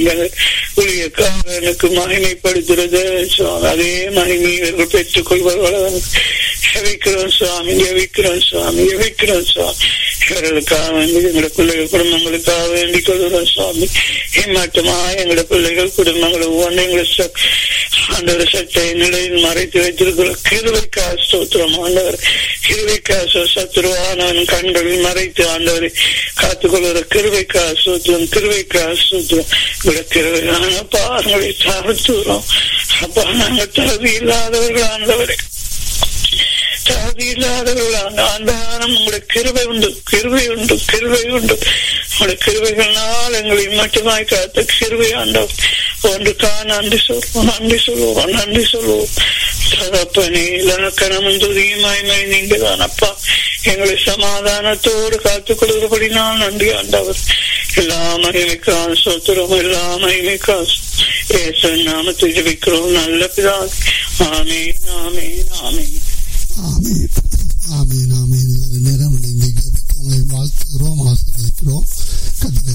ஊழியக்காரனுக்கு மகிமைப்படுத்துறது சுவாமி அதே மகிமை இவர்கள் பெற்றுக் கொள்வார்கள் ஜெபிக்கிறோம் சுவாமி ஜெபிக்கிறோம் சுவாமி ஜெபிக்கிறோம் சுவாமி இவர்களுக்காக வேண்டி எங்களோட பிள்ளைகள் குடும்பங்களுக்காக வேண்டிக் கொள்கிறோம் சுவாமி ஏமாற்றமா எங்களோட பிள்ளைகள் குடும்பங்கள் ஒவ்வொன்றும் எங்களை ஆண்டவர் சட்டை நிலையில் மறைத்து வைத்திருக்கிற கிருவைக்கா ஸ்தோத்திரம் ஆண்டவர் கிருவைக்கா சத்துருவானவன் கண்களில் மறைத்து ஆண்டவரை காத்துக்கொள்கிற கிருவைக்கா சூத்திரம் கிருவைக்கா சூத்திரம் உங்களோட கிருவையான பாங்களை தாழ்த்துறோம் அப்பா நாங்கள் தகுதி இல்லாதவர்கள் ஆண்டவரை தகுதி இல்லாதவர்கள் ஆண்டாரம் உங்களுடைய கிருவை உண்டு கிருவை உண்டு கிருவை உண்டு உங்களுடைய கிருவைகளால் எங்களை மட்டுமாய் காத்த கிருவை ஆண்டவர் ஒன்றுக்காக நன்றி சொல்வோம் நன்றி சொல்லுவோம் நன்றி சொல்லுவோம் தகப்பனே இலக்கணமும் துதியுமாய்மை நீங்க தான் அப்பா எங்களை சமாதானத்தோடு காத்துக் கொள்கிறபடி நான் நன்றி ஆண்டவர் எல்லா மகிமைக்கா சொத்துறோம் எல்லா மகிமைக்கா ஏசு நாமத்தை ஜபிக்கிறோம் நல்ல பிதா ஆமே ஆமே ஆமே ஆமே